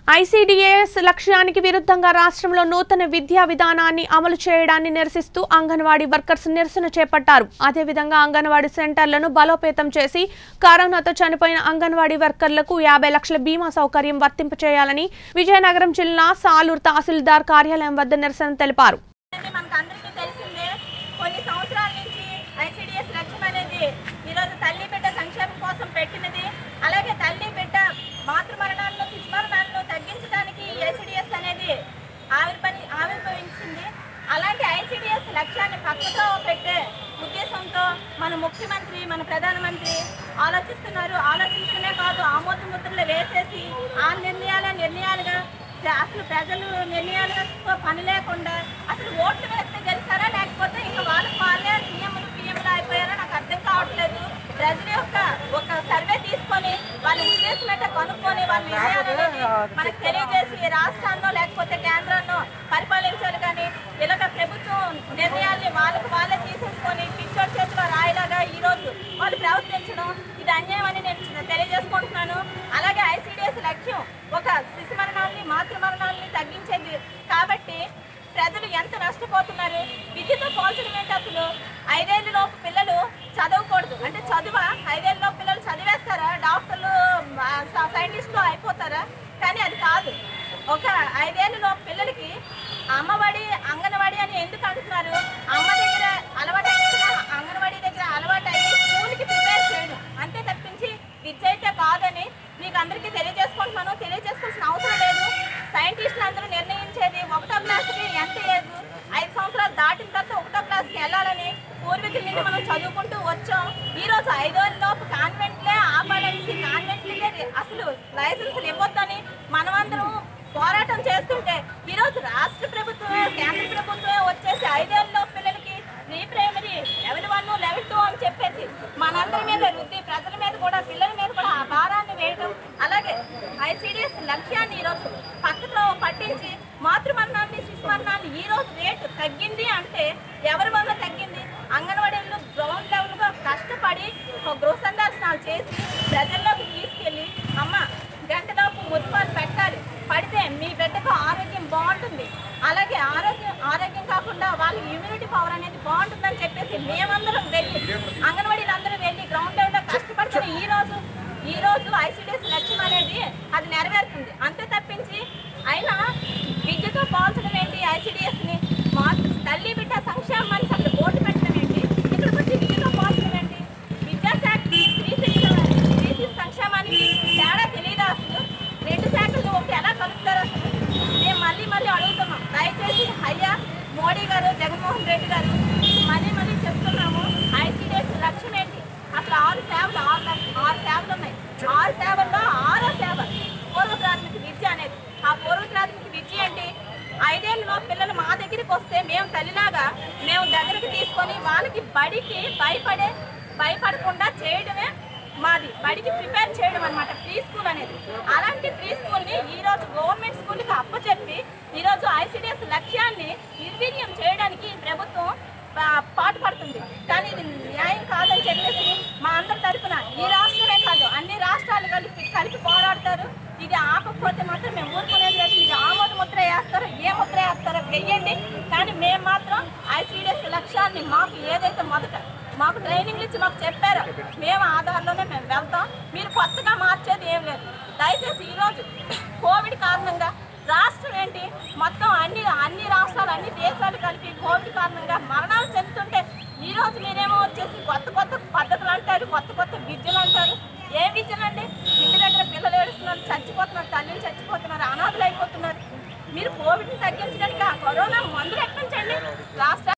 ICDS లక్ష్యానికి విరుద్ధంగా రాష్ట్రంలో నూతన విద్యా విధానాన్ని అమలు చేయడాన్ని నిరసిస్తూ అంగన్వాడీ వర్కర్స్ నిరసన చేపట్టారు అదేవిధంగా అంగన్వాడీ సెంటర్లను బలోపేతం చేసి కరోనాతో చనిపోయిన అంగన్వాడీ వర్కర్లకు యాభై లక్షల బీమా సౌకర్యం వర్తింపచేయాలని విజయనగరం జిల్లా సాలూరు తహసీల్దార్ కార్యాలయం వద్ద నిరసన తెలిపారు అనేది మనకు అందరికీ తెలిసిందే కొన్ని సంవత్సరాల నుంచి ఐసిడిఎస్ లక్ష్యం అనేది ఈరోజు తల్లి బిడ్డ సంక్షేమం కోసం పెట్టినది అలాగే తల్లి బిడ్డ మాతృ మరణాలను శిశు మరణాలను తగ్గించడానికి ఐసిడిఎస్ అనేది ఆవిర్భవి ఆవిర్భవించింది అలాంటి ఐసిడిఎస్ లక్ష్యాన్ని పక్కతో పెట్టే ఉద్దేశంతో మన ముఖ్యమంత్రి మన ప్రధానమంత్రి ఆలోచిస్తున్నారు ఆలోచించడమే కాదు ఆమోద ముద్రలు వేసేసి ఆ నిర్ణయాల నిర్ణయాలుగా అసలు ప్రజలు నిర్ణయాలతో పని లేకుండా అసలు ఓట్లు వేస్తే గెలిచారా లేకపోతే ఇంకా వాళ్ళకి వాళ్ళే సీఎంలు పిఎంలు అయిపోయారా నాకు అర్థం కావట్లేదు ప్రజల యొక్క ఒక సర్వే తీసుకొని వాళ్ళ ఉద్దేశం ఏంటో కనుక్కొని వాళ్ళ నిర్ణయాలు అనేది మనకు తెలియజేసి రాష్ట్రాల్లో లేకపోతే కేంద్రాల్లో పరిపాలించాలి కానీ ఇలాగ ప్రభుత్వం నిర్ణయాల్ని వాళ్ళకి వాళ్ళే తీసేసుకొని పిచ్చోడి చేతిలో రాయిలాగా ఈ రోజు వాళ్ళు ప్రవర్తించడం ఇది అన్యాయం అని నేను తెలియజేసుకుంటున్నాను అలాగే ఐసీడీఎస్ లక్ష్యం ఒక శిశు మరణాలని మాతృ మరణాలని తగ్గించేది కాబట్టి ప్రజలు ఎంత నష్టపోతున్నారు విద్యతో పోల్చడం ఏంటి అసలు ఐదేళ్ళలోపు పిల్లలు చదవకూడదు అంటే చదువా ఐదేళ్ళలోపు పిల్లలు చదివేస్తారా డాక్టర్లు ఆ, స- సైంటిస్టులు అయిపోతారా కానీ అది కాదు ఒక ఐదేళ్ళలోపు పిల్లలకి అమ్మఒడి అంగన్వాడి అని ఎందుకు అంటున్నారు అమ్మ దగ్గర అలవాటు అయిన అంగన్వాడి దగ్గర అలవాటు అయ్యి స్కూల్కి ప్రిపేర్ చేయడం అంతే తప్పించి విద్య అయితే కాదని మీకు అందరికీ తెలియజేసుకుంటున్నాను తెలియజేసుకోవాల్సిన అవసరం లేదు సైంటిస్టులు అందరూ నిర్ణయించేది ఒకటో క్లాస్కి ఎంత ఏజ్ ఐదు సంవత్సరాలు దాటిన తర్వాత ఒకటో క్లాస్కి వెళ్ళాలని పూర్వీకుల నుండి మనం చదువుకుంటూ వచ్చాం ఈ రోజు ఐదో లోపు కాన్వెంట్లే ఆపాలనేసి కాన్వెంట్లే అసలు లైసెన్సులు ఇవ్వద్దని మనమందరం పోరాటం చేస్తుంటే ఈ రోజు రాష్ట్ర ప్రభుత్వమే కేంద్ర ప్రభుత్వమే వచ్చేసి ఐదేళ్ళలో పిల్లలకి pre primary level one level two అని చెప్పేసి మనందరి మీద రుద్ది ప్రజల మీద కూడా పిల్లల మీద కూడా ఆ భారాన్ని వేయడం అలాగే ఐసీడీఎస్ లక్ష్యాన్ని ఈరోజు పక్కతో పట్టించి మాతృమరణాన్ని శిశు మరణాన్ని ఈ రోజు రేటు తగ్గింది అంటే ఎవరి వల్ల తగ్గింది అంగన్వాడీలు గ్రౌండ్ లెవెల్గా కష్టపడి ఒక గృహ సందర్శనాలు చేసి ప్రజల్లోకి తీసుకెళ్ళి అమ్మ గంటలోపు ముద్దుపాలు పెట్టాలి పడితే మీ బిడ్డకు ఆరోగ్యం బాగుంటుంది అలాగే ఆరోగ్యం ఆరోగ్యం కాకుండా వాళ్ళ ఇమ్యూనిటీ పవర్ అనేది బాగుంటుందని చెప్పేసి మేమందరం వెళ్ళి అంగన్వాడీలు అందరూ వెళ్ళి గ్రౌండ్ లెవెల్లో కష్టపడుతున్న ఈ రోజు ఈ రోజు ఐసీడీఎస్ లక్ష్యం అనేది అది నెరవేరుతుంది అంతే తప్పించి అయినా విద్యతో పోల్చడం ఏంటి ఐసీడీఎస్ ని మాతృ తల్లి బిడ్డ సంక్షేమాన్ని అసలు బోర్డు పెట్టడం ఏంటి ఇక్కడికి వచ్చి విద్యతో పోల్చడం ఏంటి విద్యాశాఖ స్త్రీ శిక్షణ స్త్రీ శిశు సంక్షేమానికి తేడా తెలియదా అసలు రెండు శాఖలు ఒకటి ఎలా కలుపుతారు అసలు మేము మళ్ళీ మళ్ళీ అడుగుతున్నాం దయచేసి అయ్యా మోడీ గారు జగన్మోహన్ రెడ్డి గారు మళ్ళీ మళ్ళీ చెప్తున్నాము ఐసీడీఎస్ లక్ష్యం ఏంటి అసలు ఆరు సేవలు ఆరు లక్ష- ఆరు సేవలు ఉన్నాయి ఆరు సేవల్లో ఆరో సేవ పూర్వ ప్రాథమిక విద్య అనేది ఆ పూర్వ ప్రాథమిక విద్య ఏంటి ఐదేళ్ళలో పిల్లలు మా దగ్గరికి వస్తే మేము తల్లిలాగా మేము దగ్గరికి తీసుకొని వాళ్ళకి బడికి భయపడే భయపడకుండా చేయడమే మాది బడికి ప్రిపేర్ చేయడం అనమాట ప్రీ స్కూల్ అనేది అలాంటి ప్రీ స్కూల్ని ఈ రోజు గవర్నమెంట్ స్కూల్కి అప్పచెప్పి ఈరోజు ఐసీడీఎస్ లక్ష్యాన్ని నిర్వీర్యం చేయడానికి ప్రభుత్వం పా- పాటుపడుతుంది కానీ ఇది న్యాయం కాదని చెప్పేసి మా అందరి తరఫున ఈ రాష్ట్రమే కాదు అన్ని రాష్ట్రాలు కలిపి కలిపి పోరాడతారు ఇది ఆపకపోతే మాత్రం మేము ఊరుకునేది లేదు మీరు ఆమోద ముద్ర వేస్తారో ఏ ముద్ర వేస్తారో వెయ్యండి కానీ మేము మాత్రం ఐసీడీఎస్ లక్ష్యాన్ని మాకు ఏదైతే మొదట మాకు ట్రైనింగ్ ఇచ్చి మాకు చెప్పారో మేము ఆధార్లోనే మేము వెళ్తాం మీరు కొత్తగా మార్చేది ఏం లేదు దయచేసి ఈరోజు కోవిడ్ కారణంగా రాష్ట్రం ఏంటి మొత్తం అన్ని అన్ని రాష్ట్రాలు అన్ని దేశాలు కలిపి కోవిడ్ కారణంగా మరణాలు చెందుతుంటే ఈ రోజు మీరేమో వచ్చేసి కొత్త కొత్త పద్ధతులు అంటారు కొత్త కొత్త విద్యలు అంటారు ఏ విద్యలండి ఇంటి దగ్గర పిల్లలు ఏడుస్తున్నారు చచ్చిపోతున్నారు తల్లిని చచ్చిపోతున్నారు అనాథలు అయిపోతున్నారు మీరు కోవిడ్ని తగ్గించడానికి ఆ కరోనా మందులు ఎక్కించండి రాష్ట్ర